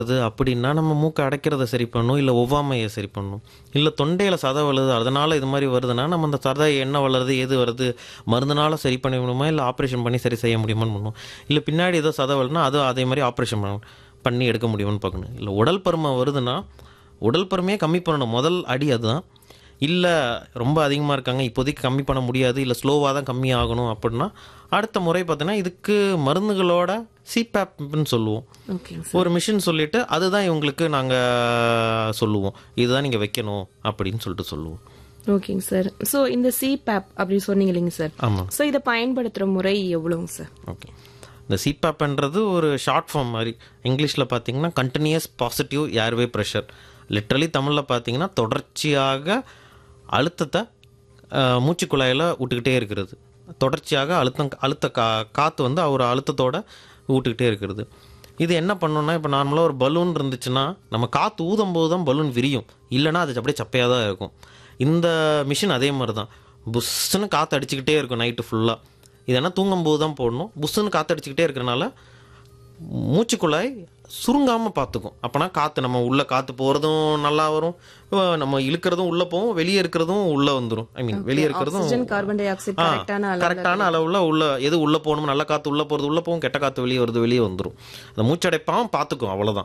அது அப்படின்னா நம்ம மூக்கை அடைக்கிறத சரி பண்ணணும் இல்லை ஒவ்வாமையை சரி பண்ணணும் இல்லை தொண்டையில் சதை வளருது அதனால் இது மாதிரி வருதுன்னா நம்ம அந்த சதை என்ன வளருது எது வருது மருந்துனால சரி பண்ண முடியுமா இல்லை ஆப்ரேஷன் பண்ணி சரி செய்ய முடியுமான்னு பண்ணணும் இல்லை பின்னாடி ஏதோ சதை வளருனா அது அதே மாதிரி ஆப்ரேஷன் பண்ணணும் பண்ணி எடுக்க முடியுமான்னு பார்க்கணும் இல்லை உடல் பருமன் வருதுன்னா உடல் பருமையே கம்மி பண்ணணும் முதல் அடி அதுதான் இல்லை ரொம்ப அதிகமாக இருக்காங்க இப்போதைக்கு கம்மி பண்ண முடியாது இல்லை ஸ்லோவாக தான் கம்மி ஆகணும் அப்படின்னா அடுத்த முறை பார்த்தீங்கன்னா இதுக்கு மருந்துகளோட சிபேப்னு சொல்லுவோம் ஓகேங்க ஒரு மிஷின் சொல்லிட்டு அதுதான் இவங்களுக்கு நாங்கள் சொல்லுவோம் இதுதான் நீங்கள் வைக்கணும் அப்படின்னு சொல்லிட்டு சொல்லுவோம் ஓகேங்க சார் ஸோ இந்த சிபேப் அப்படி சொன்னீங்க இல்லைங்க சார் ஆமாம் ஸோ இதை பயன்படுத்துகிற முறை எவ்வளோங்க சார் ஓகே இந்த சிபாப்ன்றது ஒரு ஷார்ட் ஃபார்ம் மாதிரி இங்கிலீஷில் பார்த்தீங்கன்னா continuous positive airway pressure literally தமிழில் பார்த்தீங்கன்னா தொடர்ச்சியாக அழுத்தத்தை அஹ், மூச்சுக் குழாயில் விட்டுக்கிட்டே இருக்கிறது தொடர்ச்சியாக அழுத்தம் அழுத்த கா காற்று வந்து ஒரு அழுத்தத்தோட விட்டுக்கிட்டே இருக்கிறது இது என்ன பண்ணணும்னா இப்போ நார்மலாக ஒரு பலூன் இருந்துச்சுன்னா நம்ம காற்று ஊதும் போது தான் பலூன் விரியும் இல்லைன்னா அது அப்படியே சப்பையாக தான் இருக்கும் இந்த மிஷின் அதே மாதிரி தான் புஷ்ஷுன்னு காற்று அடிச்சுக்கிட்டே இருக்கும் நைட்டு ஃபுல்லாக இதெல்லாம் தூங்கும்போது தான் போடணும் புஷ்ஷுன்னு காற்று அடிச்சுக்கிட்டே இருக்கிறனால மூச்சுக்குழாய் சுருங்காமல் பார்த்துக்கும் அப்போனா காற்று நம்ம உள்ளே காற்று போகிறதும் நல்லா வரும் அஹ் நம்ம இழுக்கிறதும் உள்ளே போகும் வெளியே இருக்கிறதும் உள்ளே வந்துடும் ஐ மீன் வெளியே இருக்கிறதும் ஆக்சிஜன் கார்பன் டை ஆக்சைடு கரெக்டான அளவு கரெக்டான அளவில் உள்ள எது உள்ளே போகணும் நல்ல காற்று உள்ளே போகிறது உள்ளே போகும் கெட்ட காற்று வெளியே வருது வெளியே வந்துடும் அந்த மூச்சடைப்பாகவும் பார்த்துக்கும் அவ்வளோதான்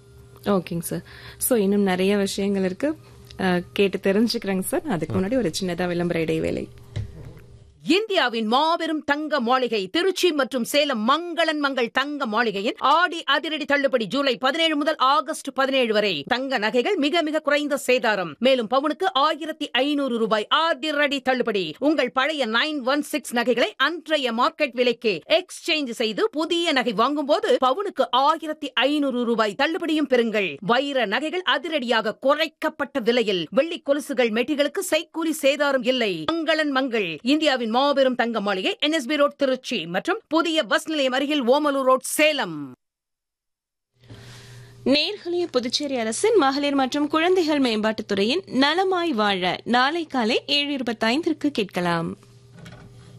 ஓகேங்க சார் ஸோ இன்னும் நிறைய விஷயங்கள் இருக்கு அஹ், கேட்டு தெரிஞ்சுக்கிறேங்க சார் அதுக்கு முன்னாடி ஒரு சின்னதா விளம்பர இடைவேளை இந்தியாவின் மாபெரும் தங்க மாளிகை திருச்சி மற்றும் சேலம் மங்களன் மங்கள் தங்க மாளிகையின் ஆடி அதிரடி தள்ளுபடி ஜூலை பதினேழு முதல் ஆகஸ்ட் பதினேழு வரை தங்க நகைகள் மிக மிக குறைந்த சேதாரம் மேலும் பவுனுக்கு ஆயிரத்தி ஐநூறு ரூபாய் அதிரடி தள்ளுபடி உங்கள் பழைய நைன் ஒன் சிக்ஸ் நகைகளை அன்றைய மார்க்கெட் விலைக்கு எக்ஸ்சேஞ்ச் செய்து புதிய நகை வாங்கும்போது பவுனுக்கு ஆயிரத்தி ஐநூறு ரூபாய் தள்ளுபடியும் பெறுங்கள் வைர நகைகள் அதிரடியாக குறைக்கப்பட்ட விலையில் வெள்ளி கொலுசுகள் மெட்டிகளுக்கு செய்கூலி சேதாரம் இல்லை மங்களன் மங்கள் இந்தியாவின் மாபெரும் தங்க மாளிகை என்எஸ்பி ரோட் திருச்சி மற்றும் புதிய பஸ் நிலையம் அருகில் ஓமலூர் ரோட் சேலம் நேர்களே புதுச்சேரி அரசின் மகளிர் மற்றும் குழந்தைகள் மேம்பாட்டுத் துறையின் நலமாய் வாழ நாளை காலை ஏழு இருபத்தைந்திற்கு கேட்கலாம்